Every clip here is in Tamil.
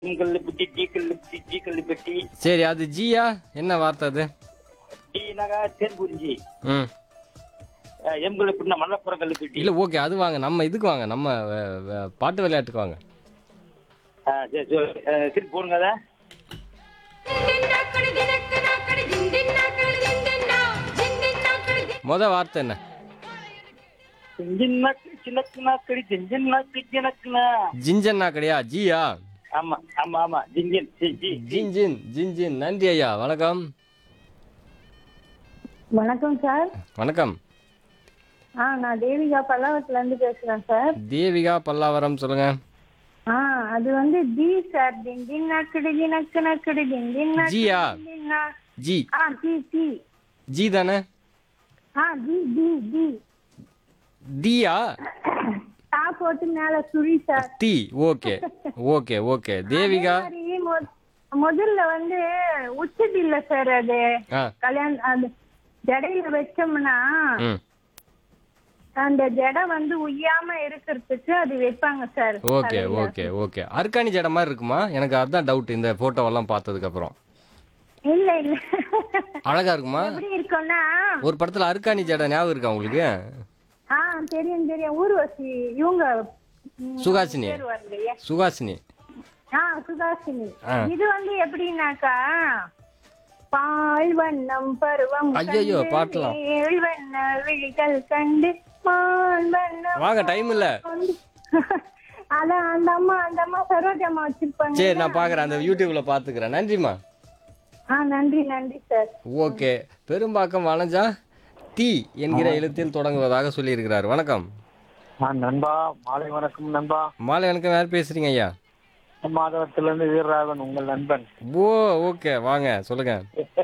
கல்லுப்பட்டி டீ கல்லுப்பட்டி ஜி கல்லுப்பட்டி சரி அது ஜியா என்ன வார்த்தை அது டீ நகா தேன்புரிஞ்சி ம் எம் கல்லுப்பட்டினா மல்லப்புறம் கல்லுப்பட்டி இல்லை ஓகே அது வாங்க நம்ம இதுக்கு வாங்க நம்ம அஹ், அஹ், பாட்டு விளையாட்டுக்கு வாங்க ஆ, சரி சரி அஹ், சரி போடுங்க அதை முத வார்த்தை என்ன சின்னக்கு சின்னக்குனா கடி சின்னக்கு சின்னக்குனா ஜிஞ்சன்னா கிடையா ஜியா ஆமா ஆமா ஆமா ஜிங்கின் ஜி ஜி ஜின் ஜின் ஜின் ஜின் நன்றி ஐயா வணக்கம் வணக்கம் சார் வணக்கம் ஆ நான் தேவிகா பல்லாவரத்துல இருந்து பேசுறேன் சார் தேவிகா பல்லாவரம் சொல்லுங்க ஆ அது வந்து டி சார் டிங் டிங் நக்கடி டி நக்கு நக்கடி டிங் டிங் நக்கு ஜியா? டிங் டிங் நா. ஜி ஆ டி டி ஜி தானே ஆ டி டி டி டியா டா போட்டு மேல சுழி சார் டி ஓகே ஓகே ஓகே தேவிகா அதே மாதிரி மொ- முதல்ல வந்து உச்சது இல்ல சார் அது ஆ கல்யாணம் அது ஜடையில வச்சோம்னா ம் அந்த ஜடை வந்து உய்யாம இருக்கிறதுக்கு அது வைப்பாங்க சார் ஓகே ஓகே ஓகே அர்க்காணி ஜடை மாதிரி இருக்குமா எனக்கு அதான் டவுட் இந்த போட்டோவெல்லாம் பார்த்ததுக்கு அப்புறம் இல்ல இல்ல அழகா இருக்குமா எப்படி இருக்கும்னா ஒரு படத்துல அர்க்காணி ஜடை ஞாபகம் இருக்கா உங்களுக்கு ஆ தெரியும் தெரியும் ஊர்வசி இவங்க ம், சுகாசினி பேர் வரலையே சுகாசினி ஆ சுகாசினி ஆ. இது வந்து எப்படின்னாக்கா பால் வண்ணம் பருவம் ஐயையோ, கண்டு, பாட்டலாம். ஏழ் வண்ண விழிகள் கண்டு பால் வண்ணம் வாங்க டைம் இல்ல கொண்டு அதான் அந்த அம்மா அந்த அம்மா சரோஜம்மா வச்சிருப்பாங்க சரி நான் பாக்குறேன் அந்த யூடியூப்ல பாத்துக்கிறேன் நன்றிம்மா ஆ நன்றி நன்றி சார் ஓகே பெரும்பாக்கம் வனஜா டி என்கிற எழுத்தில் தொடங்குவதாக சொல்லியிருக்கிறார் வணக்கம் ஆ, நண்பா மாலை வணக்கம் நண்பா மாலை வணக்கம் யார் பேசுறீங்க ஐயா மாதவத்திலிருந்து வீரராகவன் உங்கள் நண்பன் ஓ ஓகே வாங்க சொல்லுங்க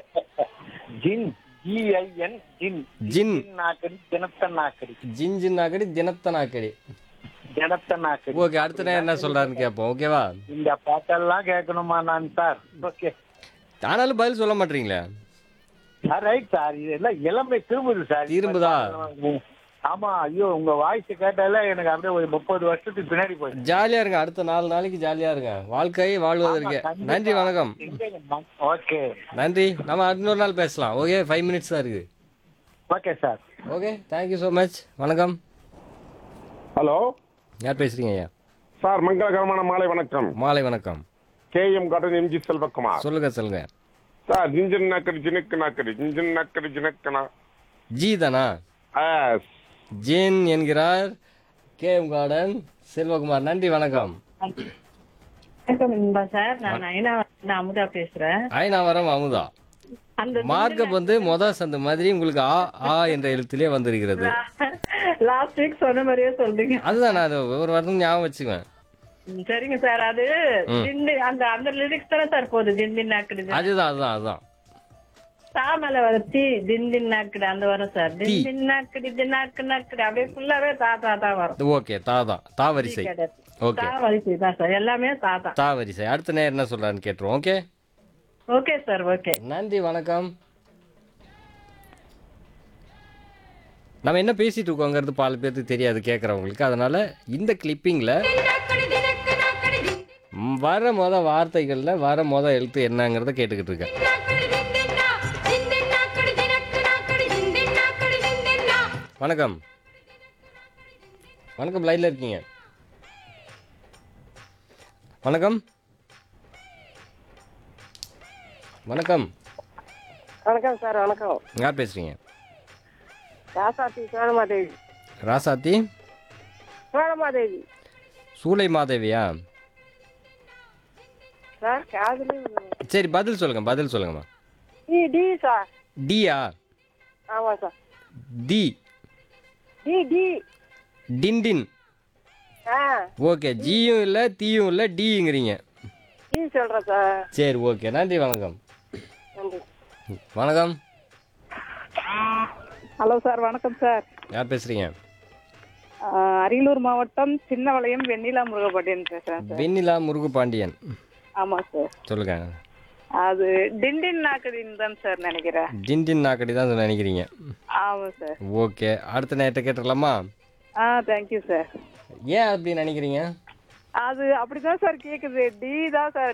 ஜின் ஜிஐஎன் ஜின் ஜின் நாக்கடி தினத்த நாக்கடி ஜின் ஜின் நாக்கடி தினத்த நாக்கடி தினத்த நாக்கடி ஓகே அடுத்த நேரம் என்ன சொல்றாருன்னு கேட்போம் ஓகேவா இந்த பாட்டெல்லாம் கேட்கணுமா நான் சார் ஓகே ஆனாலும் பதில் சொல்ல மாட்டீங்களே ரைட் சார் இதெல்லாம் இளமை திரும்புது சார் திரும்புதா? ஆமா ஐயோ உங்க வாய்ஸ் கேட்டாலே எனக்கு அப்படியே ஒரு முப்பது வருஷத்துக்கு பின்னாடி போயிடுச்சு ஜாலியா இருங்க அடுத்த நாலு நாளைக்கு ஜாலியா இருங்க வாழ்க்கையை வாழ்வதற்கு நன்றி வணக்கம் ஓகே நன்றி நம்ம இன்னொரு நாள் பேசலாம் ஓகே ஃபைவ் மினிட்ஸ் தான் இருக்குது okay sir okay thank you so much வணக்கம் ஹலோ யார் பேசுறீங்க ஐயா சார் மங்களகரமான மாலை வணக்கம் மாலை வணக்கம் K M garden MG Selvakumar சொல்லுங்க சொல்லுங்க சார் ஜிஞ்சன் நாக்கடி ஜினுக்கு நாக்கடி ஜிஞ்சன் நாக்கடி ஜினக்கனா ஜி தானா ஆஸ் ஜேன் என்கிறார் கே எம் கார்டன் செல்வகுமார் நன்றி வணக்கம் வணக்கம் நண்பா சார் நான் நயனா நான் அமுதா பேசுறேன் ஐநாவரம் அமுதா அந்த மார்க்கப் வந்து மொத சந்த மாதிரி உங்களுக்கு ஆ ஆ என்ற எழுத்திலே வந்திருக்கிறது லாஸ்ட் வீக் சொன்ன மாதிரியே சொல்றீங்க அதுதான் நான் அது ஒரு வாரம் ஞாபகம் வச்சுக்குவேன் ம், சரிங்க சார் அது ஜிண்டு அந்த அந்த லிரிக்ஸ் தானே சார் போகுது ஜிண்டின் நாக்குடு அதுதான் அதுதான் அதுதான் தாமல வர தி திண்டின் நாக்குடு அந்த வரும் சார் திண்டின் நாக்குடி தின்னாக்கு நாக்குடு அப்படியே ஃபுல்லாவே தா தா தான் வரும் ஓகே தாதான் தா வரிசை ஓகே தா வரிசை தான் சார் எல்லாமே தாத்தா தா வரிசை அடுத்த நேரம் என்ன சொல்றான்னு கேட்டுருவோம் ஓகே ஓகே சார் ஓகே நன்றி வணக்கம் நம்ம என்ன பேசிட்டு இருக்கோங்கிறது பால் பேருக்கு தெரியாது கேட்குறவங்களுக்கு அதனால இந்த கிளிப்பிங்கில் வர மொத வார்த்தைகளில் வர மொத எழுத்து என்னங்கிறத கேட்டுக்கிட்டு இருக்கேன் வணக்கம் வணக்கம் லைனில் இருக்கீங்க வணக்கம் வணக்கம் வணக்கம் சார் வணக்கம் யார் பேசுறீங்க ராசாத்தி சோழமாதேவி ராசாத்தி சோழமாதேவி சூளை மாதேவியா சார் காதுல சரி பதில் சொல்லுங்க பதில் சொல்லுங்கம்மா டி டி சார் டியா ஆமாம் சார் டி டி டி டின்டின் ஆ ஓகே ஜியும் இல்லை தீயும் இல்லை டிங்கிறீங்க டி சொல்கிறேன் சார் சரி ஓகே நன்றி வணக்கம் நன்றி வணக்கம் ஹலோ சார் வணக்கம் சார் யார் பேசுறீங்க அரியலூர் மாவட்டம் சின்னவளையம் வெண்ணிலா முருகப்பாண்டியன் பேசுகிறேன் சார் வெண்ணிலா முருகு பாண்டியன் ஆமாம் சார் சொல்லுங்க அது டிண்டின் நாக்கடின்னு தான் சார் நினைக்கிறேன் டின்டின் நாக்கடி தான் நினைக்கிறீங்க ஆமாம் சார் ஓகே அடுத்த நேரத்தை கேட்டுடலாமா ஆ தேங்க்யூ சார் ஏன் அப்படி நினைக்கிறீங்க அது அப்படிதான் சார் கேக்குது டி தான் சார்